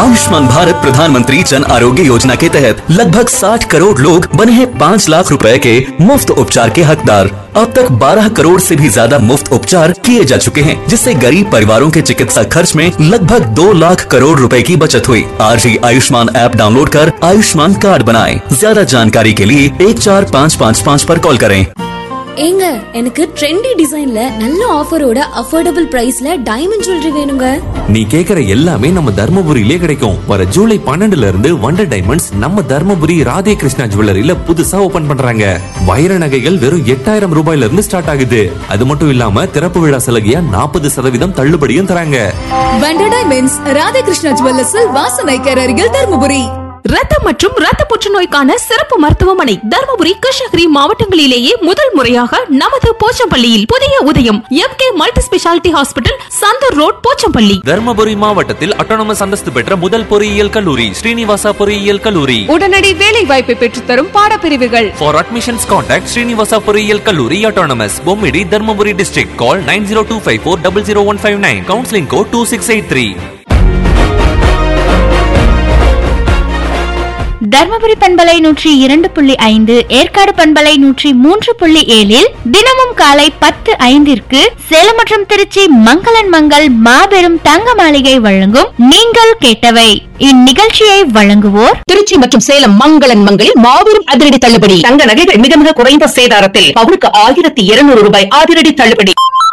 आयुष्मान भारत प्रधानमंत्री जन आरोग्य योजना के तहत लगभग 60 करोड़ लोग बने हैं 5 लाख रुपए के मुफ्त उपचार के हकदार अब तक 12 करोड़ से भी ज्यादा मुफ्त उपचार किए जा चुके हैं जिससे गरीब परिवारों के चिकित्सा खर्च में लगभग 2 लाख करोड़ रुपए की बचत हुई आज ही आयुष्मान ऐप डाउनलोड कर आयुष्मान कार्ड बनाएं ज्यादा जानकारी के लिए एक चार पाँच पाँच पाँच पर कॉल करें ஏங்க எனக்கு ட்ரெண்டி டிசைன்ல நல்ல ஆஃபரோட அஃபோர்டபுள் பிரைஸ்ல டைமண்ட் ஜுவல்லரி வேணுங்க நீ கேக்குற எல்லாமே நம்ம தர்மபுரியிலே கிடைக்கும் வர ஜூலை பன்னெண்டுல இருந்து வண்டர் டைமண்ட்ஸ் நம்ம தர்மபுரி ராதே கிருஷ்ணா ஜுவல்லரியில புதுசா ஓபன் பண்றாங்க வைர நகைகள் வெறும் எட்டாயிரம் ரூபாயில இருந்து ஸ்டார்ட் ஆகுது அது மட்டும் இல்லாம திறப்பு விழா சலுகையா நாற்பது சதவீதம் தள்ளுபடியும் தராங்க வண்டர் டைமண்ட்ஸ் ராதாகிருஷ்ணா ஜுவல்லர்ஸில் வாசனைக்கர் அருகில் தருமபுரி ரத்தம் மற்றும் ரத்த புற்றுநோய்க்கான சிறப்பு மருத்துவமனை தருமபுரி கிருஷ்ணகிரி மாவட்டங்களிலேயே முதல் முறையாக நமது போச்சம்பள்ளியில் புதிய Udhayam M K multi speciality hospital Santhur road Pochampalli Dharmapuri மாவட்டத்தில் அட்டானமஸ் அந்தஸ்து பெற்ற முதல் பொறியியல் கல்லூரி ஸ்ரீனிவாசா பொறியியல் கல்லூரி உடனடி வேலை வாய்ப்பை பெற்றுத்தரும் பாடப்பிரிவுகள் ஃபார் அட்மிஷன்ஸ் கான்டாக்ட் ஸ்ரீனிவாசா பொறியியல் கல்லூரி autonomous Bommidi Dharmapuri district call nine zero two five four double zero one five nine counselling code two six eight three Dharmapuri பண்பலை நூற்றி இரண்டு புள்ளி ஐந்து ஏற்காடு பண்பலை நூற்றி மூன்று புள்ளி ஏழில் தினமும் காலை பத்து ஐந்திற்கு சேலம் மற்றும் திருச்சி மங்களன் மங்கள் மாபெரும் தங்க மாளிகை வழங்கும் நீங்கள் கேட்டவை இந்நிகழ்ச்சியை வழங்குவோர் திருச்சி மற்றும் சேலம் மங்களன் மங்களில் மாபெரும் அதிரடி தள்ளுபடி தங்க நகைகள் மிக மிக குறைந்த சேதாரத்தில் பவுனுக்கு ஆயிரத்தி இருநூறு ரூபாய் அதிரடி தள்ளுபடி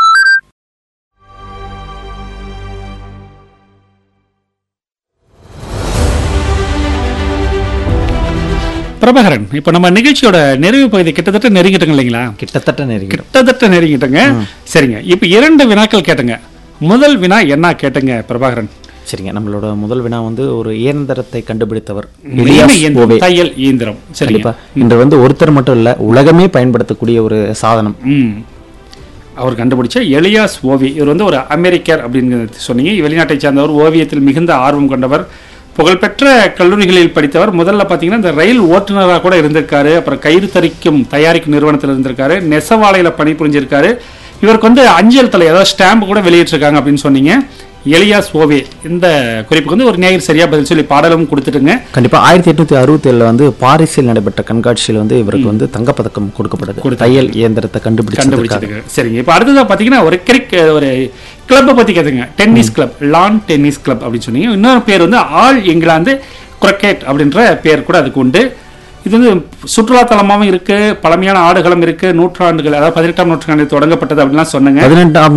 பிரபாகரன் இப்போ நம்ம நிகழ்ச்சியோட நிறைவு பகுதி கிட்டத்தட்ட நெருங்கிட்டோங்க இல்லைங்களா கிட்டத்தட்ட நெருங்கிடும் கிட்டத்தட்ட நெருங்கிட்டோங்க சரிங்க இப்போ இரண்டு வினாக்கள் கேட்டுங்க முதல் வினா என்ன கேட்டுங்க பிரபாகரன் சரிங்க நம்மளோட முதல் வினா வந்து ஒரு இயந்திரத்தை கண்டுபிடித்தவர் மெய்மை இலியாஸ் இயந்திரம், ஓவே. தையல் இயந்திரம் சரிங்க கண்டிப்பா இன்று வந்து ஒருத்தர் மட்டும் இல்ல உலகமே பயன்படுத்தக்கூடிய ஒரு சாதனம் ம் அவர் கண்டுபிடிச்ச எலியாஸ் ஓவி இவர் வந்து ஒரு அமெரிக்கர் அப்படின்னு சொன்னீங்க வெளிநாட்டை சார்ந்தவர் ஓவியத்தில் மிகுந்த ஆர்வம் கொண்டவர் புகழ்பெற்ற கல்லூரிகளில் படித்தவர் முதல்ல பார்த்தீங்கன்னா இந்த ரயில் ஓட்டுநராக கூட இருந்திருக்காரு அப்புறம் கயிறு தரிக்கும் தயாரிக்கும் நிறுவனத்தில் இருந்திருக்காரு நெசவாலையில் பணிபுரிஞ்சிருக்காரு இவருக்கு வந்து அஞ்சல் தலை அதாவது ஸ்டாம்ப் கூட வெளியிட்டிருக்காங்க அப்படின்னு சொன்னீங்க எலியாஸ் ஓவே இந்த குறிப்புக்கு வந்து ஒரு நேயர் சரியா பதில் சொல்லி பாடலும் கொடுத்துட்டுங்க கண்டிப்பா ஆயிரத்தி எட்நூத்தி அறுபத்தி ஏழுல வந்து பாரிஸில் நடைபெற்ற கண்காட்சியில் வந்து இவருக்கு வந்து தங்கப்பதக்கம் கொடுக்கப்படுது தையல் இயந்திரத்தை கண்டுபிடிச்சதுக்காக கண்டுபிடிச்சதுக்கு சரிங்க இப்போ அடுத்ததா பார்த்தீங்கன்னா ஒரு கிரிக் ஒரு கிளப்பை பற்றி கேட்டுங்க tennis club lawn tennis club அப்படின்னு சொன்னீங்க இன்னொரு பேர் வந்து ஆல் இங்கிலாந்து கிரிக்கெட் அப்படின்ற பேர் கூட அதுக்கு உண்டு இது வந்து சுற்றுலா தலமாகவும் இருக்கு பழமையான ஆடுகளம் இருக்கு நூற்றாண்டுகள் அதாவது பதினெட்டாம் நூற்றாண்டில் தொடங்கப்பட்டது அப்படின்லாம் சொன்னங்க பதினெட்டாம்